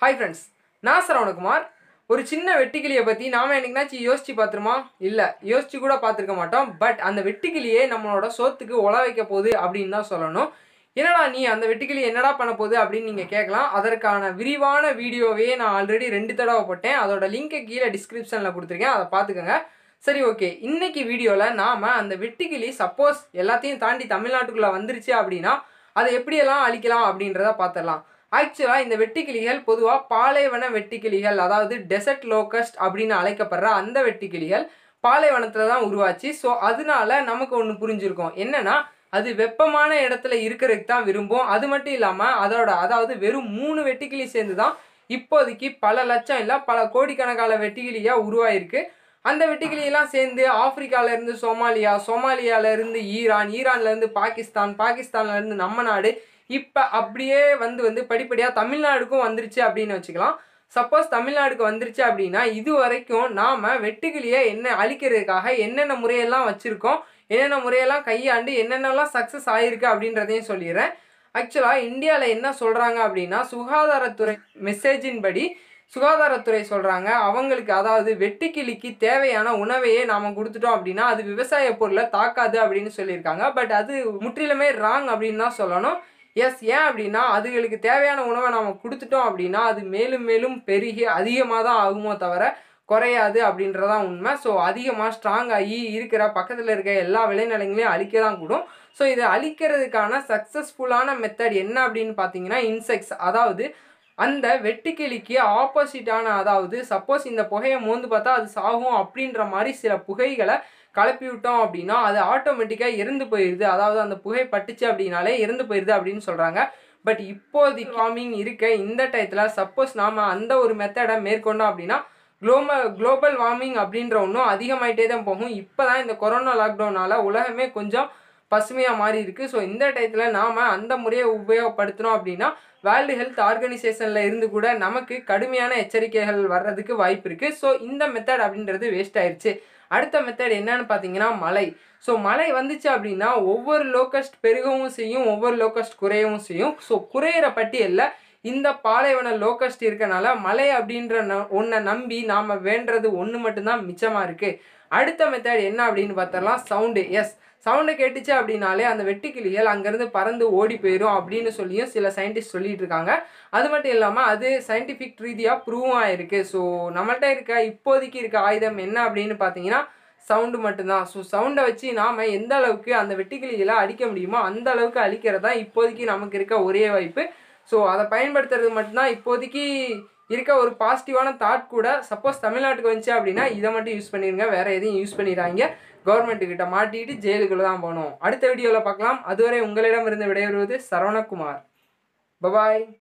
hi friends நான் சரவணகுமார் ஒரு சின்ன வெட்டுக்கிளியை பற்றி நாம என்னைக்குனாச்சும் யோசிச்சு பார்த்துருமா இல்லை யோசிச்சு கூட பார்த்துருக்க மாட்டோம் பட் அந்த வெட்டுக்கிளியே நம்மளோட சோத்துக்கு உழ வைக்க போகுது அப்படின்னு தான் சொல்லணும் என்னடா நீ அந்த வெட்டுக்கிளி என்னடா பண்ண போகுது அப்படின்னு நீங்கள் கேட்கலாம் அதற்கான விரிவான வீடியோவே நான் ஆல்ரெடி ரெண்டு தடவை போட்டேன் அதோட லிங்கை கீழே டிஸ்கிரிப்ஷனில் கொடுத்துருக்கேன் அதை பார்த்துக்கோங்க சரி ஓகே இன்னைக்கு வீடியோவில் நாம் அந்த வெட்டுக்கிளி சப்போஸ் எல்லாத்தையும் தாண்டி தமிழ்நாட்டுக்குள்ளே வந்துருச்சு அப்படின்னா அதை எப்படியெல்லாம் அழிக்கலாம் அப்படின்றத பார்த்துடலாம் ஆக்சுவலாக இந்த வெட்டுக்கிளிகள் பொதுவாக பாலைவன வெட்டுக்கிளிகள் அதாவது டெசர்ட் லோக்கஸ்ட் அப்படின்னு அழைக்கப்படுற அந்த வெட்டுக்கிளிகள் பாலைவனத்தில் தான் உருவாச்சு ஸோ அதனால நமக்கு ஒன்று புரிஞ்சிருக்கும் என்னன்னா அது வெப்பமான இடத்துல இருக்கிறதுக்கு தான் விரும்பும் அது மட்டும் இல்லாமல் அதோட அதாவது வெறும் மூணு வெட்டுக்கிளி சேர்ந்து தான் இப்போதைக்கு பல லட்சம் இல்லை பல கோடிக்கணக்கான வெட்டுக்கிளியாக உருவாயிருக்கு அந்த வெட்டுக்கிளியெல்லாம் சேர்ந்து ஆப்பிரிக்கால இருந்து சோமாலியா சோமாலியால இருந்து ஈரான் ஈரான்ல இருந்து பாகிஸ்தான் பாகிஸ்தான்ல இருந்து நம்ம நாடு இப்போ அப்படியே வந்து வந்து படிப்படியாக தமிழ்நாடுக்கும் வந்துருச்சு அப்படின்னு வச்சுக்கலாம் சப்போஸ் தமிழ்நாடுக்கு வந்துருச்சு அப்படின்னா இது வரைக்கும் நாம் வெட்டுக்கிளியை என்ன அழிக்கிறதுக்காக என்னென்ன முறையெல்லாம் வச்சுருக்கோம் என்னென்ன முறையெல்லாம் கையாண்டு என்னென்னலாம் சக்ஸஸ் ஆகிருக்கு அப்படின்றதையும் சொல்லிடுறேன் ஆக்சுவலாக இந்தியாவில் என்ன சொல்கிறாங்க அப்படின்னா சுகாதாரத்துறை மெசேஜின் படி சுகாதாரத்துறை சொல்கிறாங்க அவங்களுக்கு அதாவது வெட்டுக்கிளிக்கு தேவையான உணவையே நாம் கொடுத்துட்டோம் அப்படின்னா அது விவசாய பொருளை தாக்காது அப்படின்னு சொல்லியிருக்காங்க பட் அது முற்றிலுமே ராங் அப்படின்னு தான் சொல்லணும் எஸ் ஏன் அப்படின்னா அதுகளுக்கு தேவையான உணவை நாம் கொடுத்துட்டோம் அப்படின்னா அது மேலும் மேலும் பெருகி அதிகமாக தான் ஆகுமோ தவிர குறையாது அப்படின்றதான் உண்மை ஸோ அதிகமாக ஸ்ட்ராங் ஆகி இருக்கிற பக்கத்தில் இருக்க எல்லா விளைநிலங்களையும் அழிக்க தான் கூடும் ஸோ இதை அழிக்கிறதுக்கான சக்ஸஸ்ஃபுல்லான மெத்தட் என்ன அப்படின்னு பார்த்தீங்கன்னா இன்செக்ட்ஸ் அதாவது அந்த வெட்டுக்கிளிக்கு ஆப்போசிட்டான அதாவது சப்போஸ் இந்த புகையை மோந்து பார்த்தா அது சாகும் அப்படின்ற மாதிரி சில புகைகளை கலப்பி விட்டோம் அப்படின்னா அது ஆட்டோமேட்டிக்காக இறந்து போயிடுது அதாவது அந்த புகை பட்டுச்சு அப்படின்னாலே இறந்து போயிடுது அப்படின்னு சொல்கிறாங்க பட் இப்போதைக்கு வார்மிங் இருக்க இந்த டயத்தில் சப்போஸ் நாம் அந்த ஒரு மெத்தடை மேற்கொண்டோம் அப்படின்னா குளோம குளோபல் வார்மிங் அப்படின்ற ஒன்றும் அதிகமாயிட்டே தான் போகும் இப்போ தான் இந்த கொரோனா லாக்டவுனால் உலகமே கொஞ்சம் பசுமையாக மாறி இருக்கு ஸோ இந்த டயத்தில் நாம் அந்த முறையை உபயோகப்படுத்தினோம் அப்படின்னா வேர்ல்டு ஹெல்த் ஆர்கனைசேஷனில் இருந்து கூட நமக்கு கடுமையான எச்சரிக்கைகள் வர்றதுக்கு வாய்ப்பு இருக்குது ஸோ இந்த மெத்தட் அப்படின்றது வேஸ்ட் ஆயிடுச்சு அடுத்த மெத்தட் என்னன்னு பார்த்தீங்கன்னா மழை ஸோ மழை வந்துச்சு அப்படின்னா ஒவ்வொரு லோக்கஸ்ட் பெருகவும் செய்யும் ஒவ்வொரு லோக்கஸ்ட் குறையவும் செய்யும் ஸோ குறையிற பட்டியலில் இந்த பாலைவன லோக்கஸ்ட் இருக்கனால மழை அப்படின்ற ந ஒன்றை நம்பி நாம் வேண்டுறது ஒன்று மட்டும்தான் மிச்சமாக இருக்குது அடுத்த மெத்தட் என்ன அப்படின்னு பார்த்தரலாம் சவுண்டு எஸ் சவுண்டை கேட்டுச்சு அப்படின்னாலே அந்த வெட்டுக்கிளிகள் அங்கேருந்து பறந்து ஓடி போயிடும் அப்படின்னு சொல்லியும் சில சயின்டிஸ்ட் சொல்லிட்டு இருக்காங்க அது மட்டும் இல்லாமல் அது சயின்டிஃபிக் ரீதியாக ப்ரூவும் ஆயிருக்கு ஸோ நம்மள்ட்ட இருக்க இப்போதைக்கு இருக்க ஆயுதம் என்ன அப்படின்னு பார்த்தீங்கன்னா சவுண்டு மட்டும்தான் ஸோ சவுண்டை வச்சு நாம் எந்த அளவுக்கு அந்த வெட்டுக்கிளிகளை அடிக்க முடியுமோ அந்த அளவுக்கு அழிக்கிறது தான் இப்போதைக்கு நமக்கு இருக்க ஒரே வாய்ப்பு ஸோ அதை பயன்படுத்துறது மட்டும்தான் இப்போதைக்கு இருக்க ஒரு பாசிட்டிவான தாட் கூட சப்போஸ் தமிழ்நாட்டுக்கு வந்துச்சு அப்படின்னா இதை மட்டும் யூஸ் பண்ணிடுங்க வேற எதையும் யூஸ் பண்ணிடுறாங்க கவர்மெண்ட் கிட்ட மாட்டிட்டு ஜெயிலுக்குள்ள தான் போகணும் அடுத்த வீடியோவில் பார்க்கலாம் அதுவரை உங்களிடம் இருந்து விடைபெறுவது சரவணகுமார் பபாய்